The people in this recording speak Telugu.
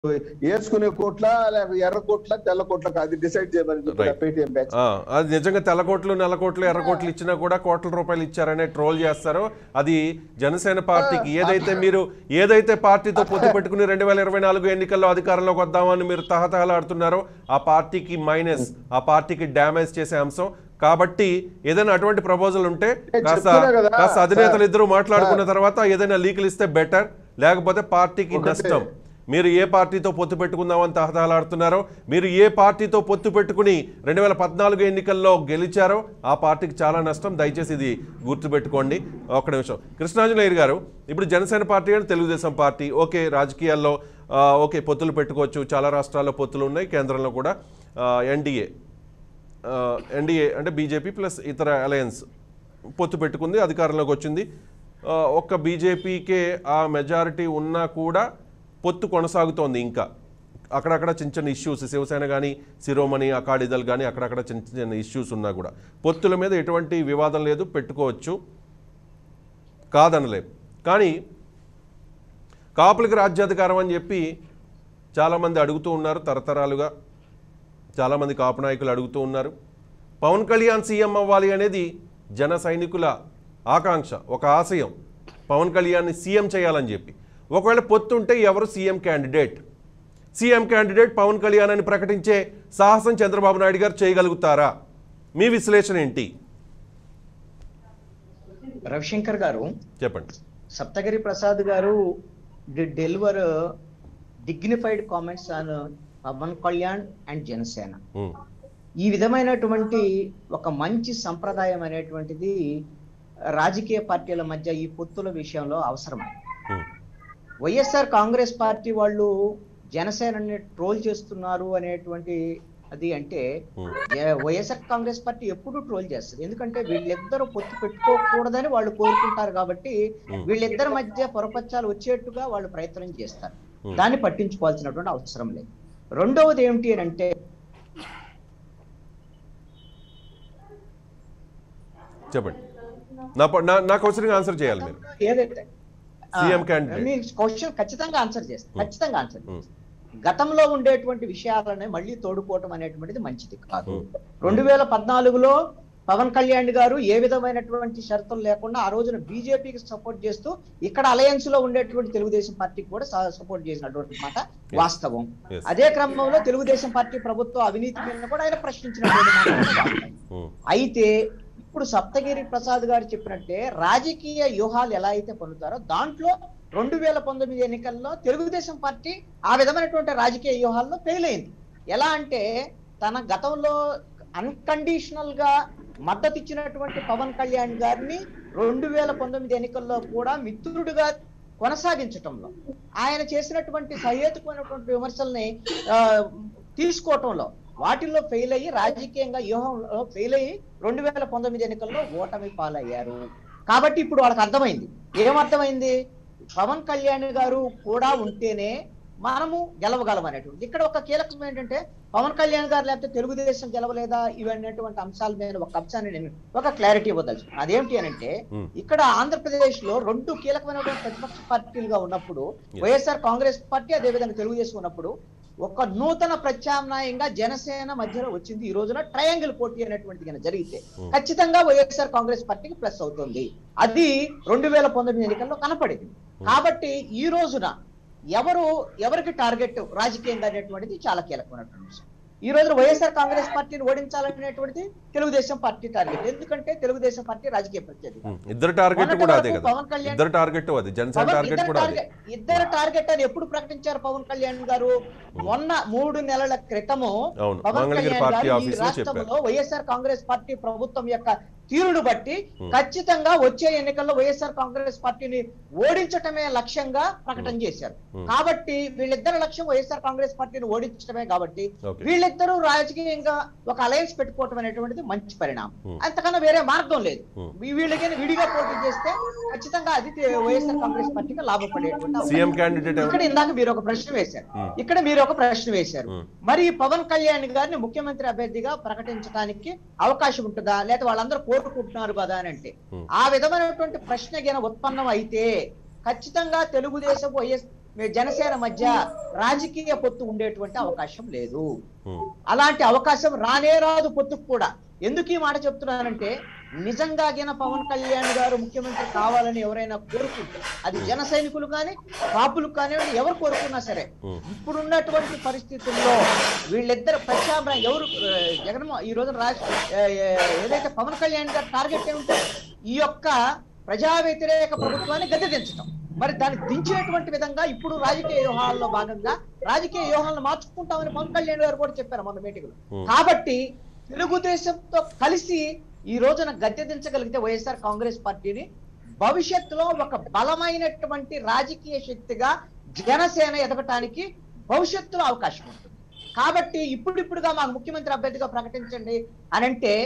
వేసుకునే కోట్ల లేకపోతే ఎర్ర కోట్ల తెల్ల కోట్ల అది డిసైడ్ చేయమని చెప్పిన Right. పేటిఎం బ్యాచ్ ఆ, అది నిజంగా తెల్ల కోట్లు నెల కోట్లు ఎర్ర కోట్లు ఇచ్చినా కూడా కోట్ల రూపాయలు ఇచ్చారనే ట్రోల్ చేస్తారు అది జనసేన పార్టీకి ఏదైతే మీరు ఏదైతే పార్టీతో పొత్తు పెట్టుకుని రెండు వేల ఇరవై నాలుగు ఎన్నికల్లో అధికారంలోకి వద్దామని మీరు తహతహలాడుతున్నారో ఆ పార్టీకి మైనస్ ఆ పార్టీకి డ్యామేజ్ చేసే అంశం కాబట్టి ఏదైనా అటువంటి ప్రపోజల్ ఉంటే కాస్త చెప్తున్నా కదా, కాస్త అధినేతలు సార్. ఇద్దరు మాట్లాడుకున్న తర్వాత ఏదైనా లీకులు ఇస్తే బెటర్ లేకపోతే పార్టీకి ఒకటే. నష్టం మీరు ఏ పార్టీతో పొత్తు పెట్టుకుందామని తహతహలాడుతున్నారో మీరు ఏ పార్టీతో పొత్తు పెట్టుకుని రెండు వేల పద్నాలుగు ఎన్నికల్లో గెలిచారో ఆ పార్టీకి చాలా నష్టం దయచేసి ఇది గుర్తుపెట్టుకోండి ఒక్క నిమిషం కృష్ణాంజనేయులు గారు ఇప్పుడు జనసేన పార్టీ అని తెలుగుదేశం పార్టీ ఓకే రాజకీయాల్లో ఆ, ఓకే పొత్తులు పెట్టుకోవచ్చు చాలా రాష్ట్రాల్లో పొత్తులు ఉన్నాయి కేంద్రంలో కూడా ఎన్డీఏ ఎన్డీఏ అంటే బీజేపీ ప్లస్ ఇతర అలయన్స్ పొత్తు పెట్టుకుంది అధికారంలోకి వచ్చింది ఆ, ఒక్క బీజేపీకే ఆ మెజారిటీ ఉన్నా కూడా పొత్తు కొనసాగుతోంది ఇంకా అక్కడక్కడ చిన్న చిన్న ఇష్యూస్ శివసేన కానీ శిరోమణి అకాడిదల్ కానీ అక్కడక్కడ చిన్న చిన్న ఇష్యూస్ ఉన్నా కూడా పొత్తుల మీద ఎటువంటి వివాదం లేదు పెట్టుకోవచ్చు కాదనలేం కానీ కాపులకి రాజ్యాధికారం అని చెప్పి చాలామంది అడుగుతూ ఉన్నారు తరతరాలుగా చాలామంది కాపు నాయకులు అడుగుతూ ఉన్నారు పవన్ కళ్యాణ్ సీఎం అవ్వాలి అనేది జన సైనికుల ఆకాంక్ష ఒక ఆశయం పవన్ కళ్యాణ్ని సీఎం చేయాలని చెప్పి ఒకవేళ పొత్తుంటే ఎవరు CM candidate CM candidate Pavan Kalyan అని ప్రకటించే సాహసం చంద్రబాబు నాయుడు గారు చేయగలుగుతారా మీ విశ్లేషణ ఏంటి రవిశంకర్ గారు చెప్పండి సప్తగిరి ప్రసాద్ గారు డి deliver dignified comments on Pavan Kalyan and Janasena um, ఈ విధమైనటువంటి ఒక మంచి సంప్రదాయం అనేటువంటిది రాజకీయ పార్టీల మధ్య ఈ పొత్తుల విషయంలో అవసరమే ఉమ్, వైఎస్ఆర్ కాంగ్రెస్ పార్టీ వాళ్ళు జనసేనని ట్రోల్ చేస్తున్నారు అనేటువంటి అది అంటే ఉమ్, ఏ- వైఎస్ఆర్ కాంగ్రెస్ పార్టీ ఎప్పుడు ట్రోల్ చేస్తుంది ఎందుకంటే వీళ్ళిద్దరూ పొత్తు పెట్టుకోకూడదని వాళ్ళు కోరుకుంటారు కాబట్టి Hmm. వీళ్ళిద్దరి మధ్య పొరపచ్చాలు వచ్చేట్టుగా వాళ్ళు ప్రయత్నం చేస్తారు Hmm. దాన్ని పట్టించుకోవాల్సినటువంటి అవసరం లేదు రెండవది ఏమిటి అని అంటే చెప్పండి నా ప- నా నా క్వశ్చన్కి ఆన్సర్ చేయాలి మీరు ఏదైతే CM candidate. మీ క్వశ్చన్ ఖచ్చితంగా ఆన్సర్ చేస్తాను Hmm. ఖచ్చితంగా ఆన్సర్ ఉమ్, గతంలో ఉండేటువంటి విషయాలనే మళ్ళీ తోడుకోవటం అనేటువంటిది మంచిది కాదు ఉమ్, రెండు వేల పద్నాలుగులో పవన్ కళ్యాణ్ గారు ఏ విధమైనటువంటి షరతులు లేకుండా ఆ రోజున బీజేపీకి సపోర్ట్ చేస్తూ ఇక్కడ అలయన్స్ లో ఉండేటువంటి తెలుగుదేశం పార్టీకి కూడా సపోర్ట్ చేసినటువంటి మాట వాస్తవం Yes. అదే క్రమంలో తెలుగుదేశం పార్టీ ప్రభుత్వ అవినీతి మీద కూడా ఆయన ప్రశ్నించినటువంటి మాట కూడా వాస్తవం. ఉమ్, అయితే ఇప్పుడు సప్తగిరి ప్రసాద్ గారు చెప్పినట్టే రాజకీయ వ్యూహాలు ఎలా అయితే పొందుతారో దాంట్లో రెండు వేల పంతొమ్మిది ఎన్నికల్లో తెలుగుదేశం పార్టీ ఆ విధమైనటువంటి రాజకీయ వ్యూహాల్లో ఫెయిల్ అయింది ఎలా అంటే తన గతంలో అన్కండిషనల్ గా మద్దతు ఇచ్చినటువంటి పవన్ కళ్యాణ్ గారిని రెండు వేల పంతొమ్మిది ఎన్నికల్లో కూడా మిత్రుడిగా కొనసాగించటంలో ఆయన చేసినటువంటి సహేతుకమైనటువంటి విమర్శల్ని ఆ, తీసుకోవటంలో వాటిల్లో ఫెయిల్ అయ్యి రాజకీయంగా వ్యూహంలో ఫెయిల్ అయ్యి రెండు వేల పంతొమ్మిది ఎన్నికల్లో ఓటమి పాలయ్యారు కాబట్టి ఇప్పుడు వాళ్ళకి అర్థమైంది ఏమర్థమైంది పవన్ కళ్యాణ్ గారు కూడా ఉంటేనే మనము గెలవగలం అనేటువంటి ఇక్కడ ఒక కీలకం ఏంటంటే పవన్ కళ్యాణ్ గారు లేకపోతే తెలుగుదేశం గెలవలేదా ఇవన్నటువంటి అంశాల మీద ఒక అంశాన్ని నేను ఒక క్లారిటీ ఇవ్వదలుచుకున్నాను అదేమిటి అని అంటే ఉమ్, ఇక్కడ ఆంధ్రప్రదేశ్ లో రెండు కీలకమైనటువంటి ప్రతిపక్ష పార్టీలుగా ఉన్నప్పుడు Yes. వైఎస్ఆర్ కాంగ్రెస్ పార్టీ అదేవిధంగా తెలుగుదేశం ఉన్నప్పుడు ఒక నూతన ప్రత్యామ్నాయంగా జనసేన మధ్యలో వచ్చింది ఈ రోజున ట్రయాంగిల్ పోటీ అనేటువంటిది కనుక జరిగితే Hmm. ఖచ్చితంగా వైఎస్ఆర్ కాంగ్రెస్ పార్టీకి ప్లస్ అవుతుంది అది రెండు వేల పంతొమ్మిది ఎన్నికల్లో కనపడింది కాబట్టి ఈ రోజున ఎవరు ఎవరికి టార్గెట్ రాజకీయంగా అనేటువంటిది చాలా కీలకమైనటువంటి విషయం ఈ రోజున వైఎస్ఆర్ కాంగ్రెస్ పార్టీని ఓడించాలనేటువంటిది తెలుగుదేశం పార్టీ టార్గెట్ ఎందుకంటే తెలుగుదేశం పార్టీ రాజకీయ ప్రత్యర్థి ఉమ్. ఇద్దరు టార్గెట్ మొన్నటి కూడా అదే వరకు కదా పవన్ కళ్యాణ్ ఇద్దరు టార్గెట్ అది జనసేన పవన్ టార్గెట్ ఇద్దరు కూడా అదే టార్గెట్ ఇద్దరు టార్గెట్ అని ఎప్పుడు ప్రకటించారు పవన్ కళ్యాణ్ గారు మొన్న మూడు నెలల క్రితము అవును పవన్ మంగళగిరి కళ్యాణ్ పార్టీ గారు ఈ ఆఫీస్ లో చెప్పారు రాష్ట్రంలో వైఎస్ఆర్ కాంగ్రెస్ పార్టీ ప్రభుత్వం యొక్క తీరును బట్టి Hmm. ఖచ్చితంగా వచ్చే ఎన్నికల్లో వైఎస్ఆర్ కాంగ్రెస్ పార్టీని ఓడించటమే లక్ష్యంగా ప్రకటన చేశారు Hmm. కాబట్టి వీళ్ళిద్దరి లక్ష్యం వైఎస్ఆర్ కాంగ్రెస్ పార్టీని ఓడించడమే కాబట్టి ఓకే వీళ్ళిద్దరూ రాజకీయంగా ఒక అలయన్స్ పెట్టుకోవటం అనేటువంటిది మంచి పరిణామం Hmm. అంతకన్నా వేరే మార్గం లేదు Hmm. వీ- వీళ్ళకి విడిగా పోటీ చేస్తే ఖచ్చితంగా అది తే- వైఎస్ఆర్ కాంగ్రెస్ పార్టీకి లాభపడేటువంటి అవకాశం. సీఎం క్యాండిడేట్ ఎవరు ఇక్కడ ఇందాక మీరు ఒక ప్రశ్న వేశారు Hmm. ఇక్కడ మీరు ఒక ప్రశ్న వేశారు Hmm. మరి పవన్ కళ్యాణ్ గారిని ముఖ్యమంత్రి అభ్యర్థిగా ప్రకటించడానికి అవకాశం ఉంటుందా లేదా వాళ్ళందరూ కోరుకుంటున్నారు కదా అని అంటే Hmm. ఆ విధమైనటువంటి ప్రశ్న గిన ఉత్పన్నం అయితే ఖచ్చితంగా తెలుగుదేశం వైఎస్ మీ జనసేన మధ్య రాజకీయ పొత్తు ఉండేటువంటి అవకాశం లేదు ఉమ్, అలాంటి అవకాశం రానే రాదు పొత్తుకు కూడా ఎందుకు ఈ మాట చెప్తున్నానంటే నిజంగా గిన పవన్ కళ్యాణ్ గారు ముఖ్యమంత్రి కావాలని ఎవరైనా కోరుకుంటే అది జన సైనికులు కానీ కాపులు కానివ్వండి ఎవరు కోరుకున్నా సరే ఉమ్. ఇప్పుడున్నటువంటి పరిస్థితుల్లో వీళ్ళిద్దరు ప్రత్యామ్నాయం ఎవరు ఆ, జగన్మోహన్ ఈ రోజు రాజ్ ఆ, ఏదైతే పవన్ కళ్యాణ్ గారు టార్గెట్ ఏమిటో ఈ యొక్క ప్రజా వ్యతిరేక ప్రభుత్వాన్ని గద్దె దించడం మరి దాన్ని దించేటువంటి విధంగా ఇప్పుడు రాజకీయ వ్యూహాల్లో భాగంగా రాజకీయ వ్యూహాలను మార్చుకుంటామని పవన్ కళ్యాణ్ గారు కూడా చెప్పారు మన మీటింగ్ Hmm. కాబట్టి తెలుగుదేశంతో కలిసి ఈ రోజున గద్దె దించగలిగితే వైఎస్ఆర్ కాంగ్రెస్ పార్టీని భవిష్యత్తులో ఒక బలమైనటువంటి రాజకీయ శక్తిగా జనసేన ఎదగటానికి భవిష్యత్తులో అవకాశం ఉంటుంది కాబట్టి ఇప్పుడిప్పుడుగా మాకు ముఖ్యమంత్రి అభ్యర్థిగా ప్రకటించండి అని అంటే